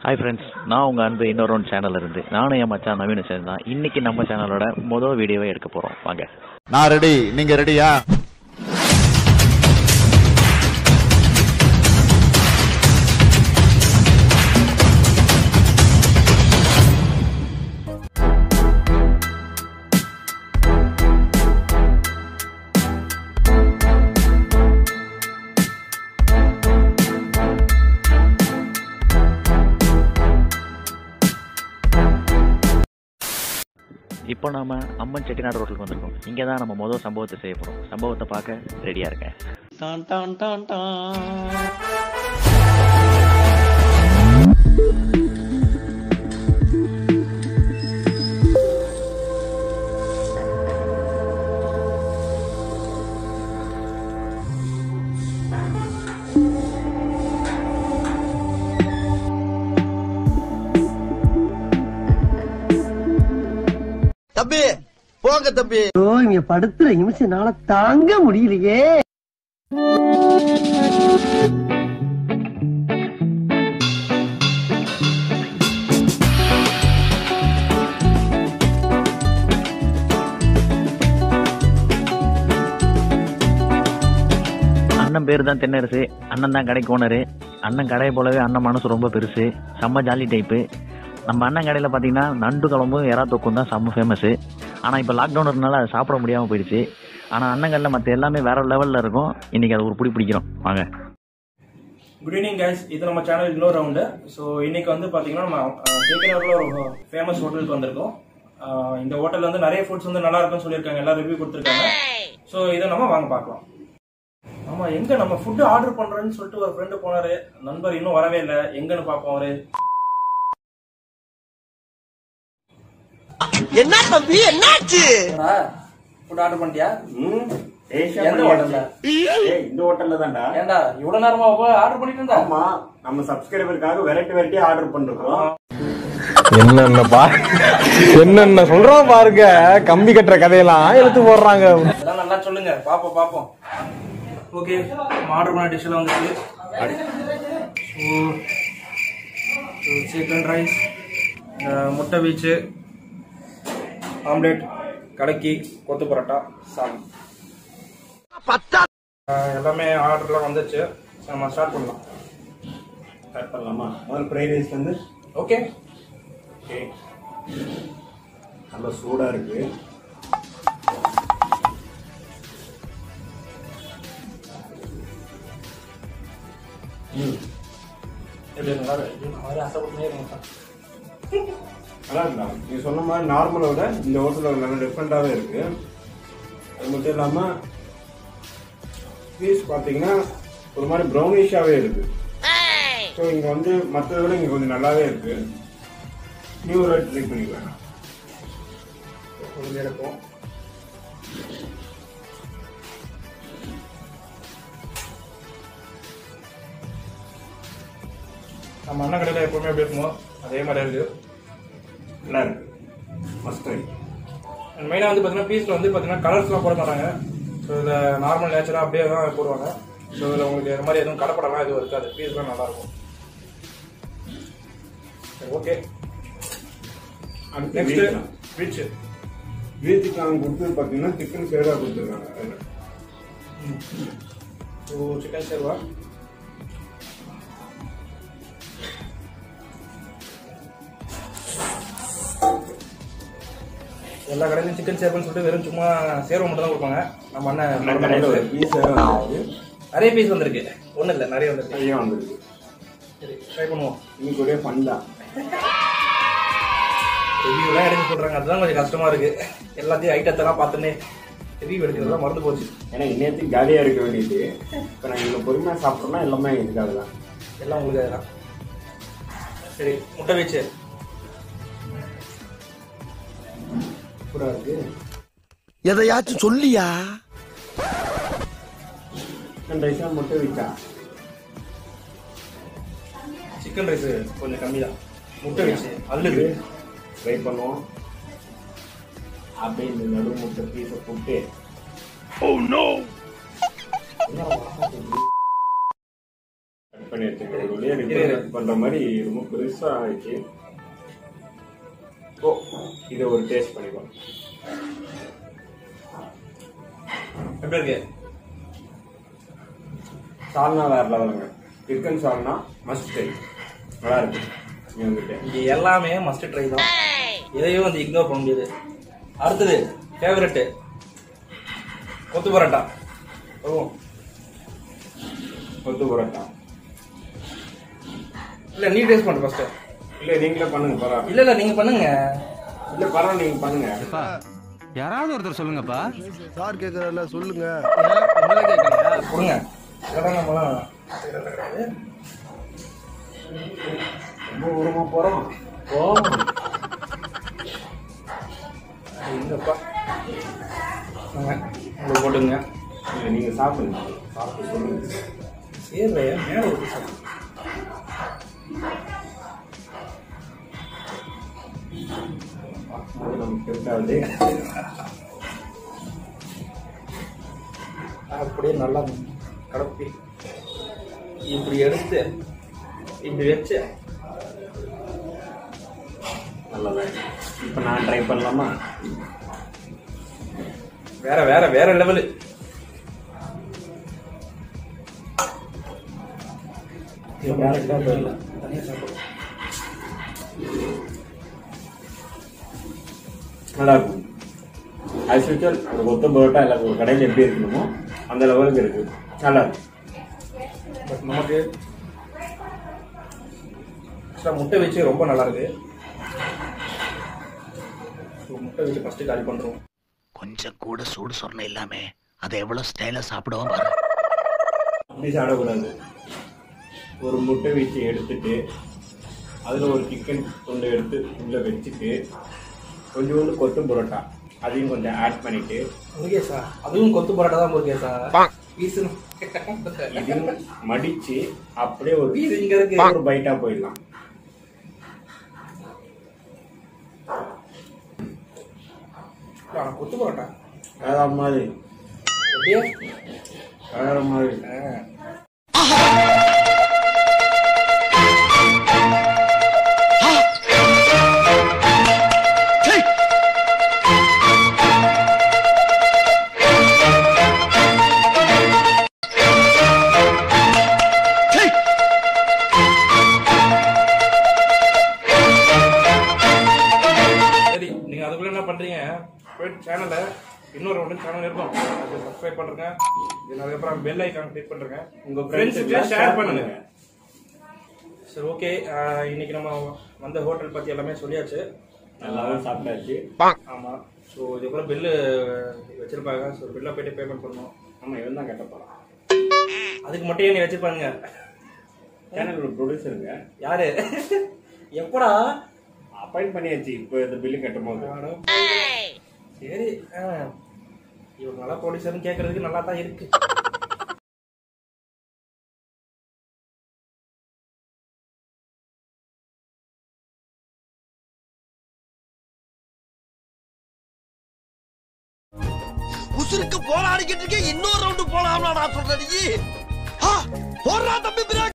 Hi friends நான் உங்கள் அன்பு இன்னொரு சேனல்ல இருந்து நானும் என் மச்சான் நவீன சேர்ந்து தான் இன்னைக்கு நம்ம சேனலோட முதல் வீடியோவை எடுக்க போகிறோம் வாங்க நான் ரெடி நீங்க ரெடியா இப்போ நாம அம்மன் செட்டிநாடு ரோட்டுக்கு வந்திருக்கோம் இங்கே தான் நம்ம முதல் சம்பவத்தை செய்ய போகிறோம் சம்பவத்தை பார்க்க ரெடியாக இருக்கேன் டான் டான் டான் டான் தம்பி போங்க தம்பி ஐயோ இங்க படுத்துற நிமிஷம்னால தாங்க முடியலையே அண்ணன் பேர் தான் தென்னரசு அண்ணன் தான் கடைக்கு ஓனரு அண்ணன் கடையை போலவே அண்ணன் மனசு ரொம்ப பெருசு செம்ம ஜாலி டைப்பு நம்ம அண்ணன் கடையில் பார்த்தீங்கன்னா நண்டு குழம்பும் எறா தொக்கும் தான் செம்ம ஃபேமஸு ஆனால் இப்போ லாக்டவுன் இருக்கனால அதை சாப்பிட முடியாமல் போயிடுச்சு ஆனால் அண்ணன் கடையில் மற்ற எல்லாமே வேற லெவலில் இருக்கும் இன்னைக்கு அது ஒரு பிடி பிடிக்கிறோம் வாங்க குட் ஈவினிங் கைஸ் இது நம்ம சேனல் இன்னொரு ரவுண்டு ஸோ இன்னைக்கு வந்து பார்த்தீங்கன்னா நம்ம கேகேஆரில் ஒரு ஃபேமஸ் ஹோட்டலுக்கு வந்திருக்கோம் அஹ் இந்த ஹோட்டலில் வந்து நிறைய ஃபுட்ஸ் வந்து நல்லா இருக்குன்னு சொல்லியிருக்காங்க எல்லா ரிவ்யூ கொடுத்துருக்காங்க ஸோ இதை நம்ம வாங்க பார்க்கலாம் ஆமா எங்க நம்ம ஃபுட் ஆர்டர் பண்றேன்னு சொல்லிட்டு ஒரு ஃப்ரெண்டு போனாரு நண்பர் இன்னும் வரவே இல்லை எங்கன்னு பார்ப்போம் அவரு என்ன தம்பி என்னாச்சு ஃபுட் ஆர்டர் பண்ணிட்டியா ஏஷியா எந்த பண்ணியாச்சு. ஹோட்டல்ல ஏய், இந்த ஹோட்டல்ல தான்டா ஏன்டா இவ்வளவு நேரமா ஆர்டர் பண்ணிட்டு இருந்தா ஆமா நம்ம சப்ஸ்கிரைபருக்காக வெரைட்டி வெரைட்டி ஆர்டர் பண்றோம் என்னென்ன பா என்னென்ன சொல்றான் பாருங்க கம்பி கட்டுற கதையெல்லாம் எடுத்து போடுறாங்க அதெல்லாம் நல்லா சொல்லுங்க பாப்போம் பாப்போம் ஓகே ஆர்டர் பண்ண டிஷ்ல வந்துச்சு சிக்கன் ரைஸ் முட்டை வீச்சு ஆம்லேட் கலக்கி கொத்து பரோட்டா சாதம் அஹ், எல்லாமே ஆர்டர்லாம் வந்துச்சு நம்ம ஸ்டார்ட் பண்ணலாம் ஸ்டார்ட் பண்ணலாமா முதல் ஃப்ரைட் ரைஸ் வந்து ஓகே ஓகே நல்ல சூடா இருக்கு எப்படி இருக்கு? நல்லா இருக்கு. இந்த மாதிரி ஆசைப்பட்டுனே இருக்கேன் நல்லா இருக்கா நீ சொன்ன மாதிரி நார்மலை விட இந்த ஹோட்டலில் நல்ல டிஃப்ரெண்டாகவே இருக்கு அது மட்டும் இல்லாம பீஸ் பார்த்தீங்கன்னா ஒரு மாதிரி ப்ரௌனிஷாகவே இருக்கு ஸோ இங்கே வந்து மற்றதை விட இங்கே கொஞ்சம் நல்லாவே இருக்கு நியூ ரைட் ட்ரை பண்ணிக்கலாம் ஒரு எடுப்போம் நம்ம அண்ணன் கடையில் எப்பவுமே எப்படி இருக்குமோ அதே மாதிரி இருக்கு நல்லா இருக்கு மஸ்ட் ட்ரை மெயினாக வந்து பார்த்தீங்கன்னா பீஸில் வந்து பார்த்தீங்கன்னா கலர்ஸ்லாம் போட மாட்டாங்க ஸோ இதில் நார்மல் நேச்சராக அப்படியே தான் போடுவாங்க ஸோ இதில் உங்களுக்கு இந்த மாதிரி எதுவும் கலப்படம்லாம் எதுவும் இருக்காது பீஸ்லாம் நல்லா இருக்கும் ஓகே நெக்ஸ்ட் ரிச் வீட்டுக்கு அவங்க கொடுத்தது பார்த்தீங்கன்னா சிக்கன் சேவாக கொடுத்துருக்காங்க அதில் ஸோ சிக்கன் சேர்வா எல்லா கடையிலும் சிக்கன் சேர்வன்னு சொல்லிட்டு வெறும் சும்மா சேர்வை மட்டும் தான் கொடுப்பாங்க நம்ம நம்ம கடையில் ஒரு அண்ணன் பீஸ் வந்து நிறைய பீஸ் வந்திருக்கு ஒன்றும் இல்லை நிறைய வந்திருக்கு நிறைய வந்திருக்கு சரி ட்ரை பண்ணுவோம் இன்னைக்கு ஒரே ஃபன் தான் ரிவ்யூலாம் எடுக்க சொல்றாங்க அதுதான் கொஞ்சம் கஷ்டமா இருக்கு எல்லாத்தையும் ஐட்டத்தெல்லாம் பார்த்துன்னே ரிவ்யூ எடுக்கிறதுலாம் மறந்து போச்சு ஏன்னா இன்னேத்துக்கு ஜாலியாக இருக்க வேண்டியது இப்போ நாங்கள் இவ்வளோ பொறுமையாக சாப்பிட்றோம்னா எல்லாமே இதுக்காக தான் எல்லாம் உங்களுக்கு அதெல்லாம் சரி முட்டை வச்சு சூப்பராக இருக்கு எதையாச்சும் சொல்லியா சிக்கன் ரைஸாக மட்டும் வச்சா சிக்கன் ரைஸ் கொஞ்சம் கம்மி தான் முட்டை வச்சு அல்லது ட்ரை பண்ணுவோம் அப்படியே இந்த நடு முட்டை பீஸை போட்டு கட் பண்ணி பண்ணி வச்சிருக்கேன் ஒரு வழியா represent பண்ற மாதிரி ரொம்ப பெருசா ஆயிடுச்சு ஓ இதை ஒரு டேஸ்ட் பண்ணிக்கலாம் எப்படி இருக்கு சால்னா வேற லெவலுங்க சிக்கன் சால்னா மஸ்ட் ட்ரை நல்லா இருக்கு இவங்ககிட்ட இங்க எல்லாமே மஸ்ட் ட்ரை தான் எதையும் வந்து இக்னோர் பண்ண முடியாது அடுத்தது ஃபேவரட் கொத்து பரோட்டா ஓ கொத்து பரோட்டா இல்ல நீ டேஸ்ட் பண்ணு ஃபர்ஸ்ட் இல்ல நீங்களே பண்ணுங்க பரவாயில்ல இல்ல இல்ல நீங்க பண்ணுங்க இல்ல பரவாயில்ல நீங்க பண்ணுங்க யாராவது ஒருத்தர் சொல்லுங்கப்பா சார் கேக்குறல சொல்லுங்க கொடுங்க இதெல்லாம் நம்மலாம் ரொம்ப உரமா போறோம் எங்கப்பா வாங்க, உள்ள போட்டுங்க இல்ல நீங்க சாப்பிடுங்க சாப்பிட்டு சொல்லுங்க சேர்வே மேல ஊற்றி சாப்பிடு அது நமக்கு செட்டாகுது அப்படியே நல்லா கடப்பி இப்படி எடுத்து இப்படி வச்சு நல்லதான் இப்ப நான் ட்ரை பண்ணலாமா வேற வேற வேற லெவலு டேரக்டா போயிடலாம் தனியா சாப்பிடலாம் நல்லா இருக்கும் ஆஸ் யூஸ்வல் ஒரு கொத்த பரோட்டா இல்லை ஒரு கடையில் எப்படி இருக்கணுமோ அந்த லெவலுக்கு இருக்கு நல்லா இருக்கு பட் நமக்கு ஆக்சுவலாக முட்டை வச்சு ரொம்ப நல்லா இருக்கு ஸோ முட்டை வச்சு ஃபர்ஸ்ட் காலி பண்ணுறோம் கொஞ்சம் கூட சூடு சொன்ன இல்லாம அதை எவ்வளவு ஸ்டைலா சாப்பிடுவோம் பாரு அப்படி சாப்பிடக்கூடாது ஒரு முட்டை வீச்சு எடுத்துட்டு அதில் ஒரு சிக்கன் துண்டு எடுத்து உள்ளே வச்சுட்டு கொஞ்சோண்டு கொத்து பரோட்டா அதையும் கொஞ்சம் ஆட் பண்ணிட்டு முருகேசா அதுவும் கொத்து பரோட்டா தான் முருகேசா பீஸ் இதையும் மடிச்சு அப்படியே ஒரு பீஸ் இங்க இருக்கு ஒரு பைட்டா போயிடலாம் ஆ, கொத்து பரோட்டா வேற மாதிரி எப்படியே வேற மாதிரி ஆ. சரி நீங்க அதுக்குள்ள என்ன பண்றீங்க போயிட்டு சேனலை இன்னொரு ஒன்று சேனல் இருக்கும் அதை சப்ஸ்கிரைப் பண்ணுங்க இது அதுக்கப்புறம் பெல் ஐக்கான் கிளிக் பண்ணுங்க உங்க ஃப்ரெண்ட்ஸுக்கு ஃப்ரெண்ட்ஸுக்கு ஷேர் பண்ணுங்க சரி ஓகே இன்னைக்கு நம்ம வந்த ஹோட்டல் பத்தி எல்லாமே சொல்லியாச்சு நல்லாவும் சாப்பிட்டாச்சு ஆமா ஸோ இதுக்கப்புறம் பில்லு வச்சிருப்பாங்க ஸோ பில்லை போயிட்டு பேமெண்ட் பண்ணணும் ஆமா இவன் தான் கட்ட போறான் அதுக்கு மட்டும் ஏன் நீ வச்சிருப்பாங்க சேனலோட ப்ரொடியூசருங்க யாரு எப்படா அப்பாயிண்ட் பண்ணியாச்சு இப்போ இந்த பில்லு கட்டும் போது அட சரி ஆ. இவங்க நல்லா ப்ரொடியூசர்னு கேட்கறதுக்கு நல்லா தான் இருக்கு உசுருக்கு போராடிக்கிட்டு இருக்கேன் இன்னொரு ரவுண்டு போலாம்ல நான் சொல்றேன் நீ போடுறா தம்பி பிரேக்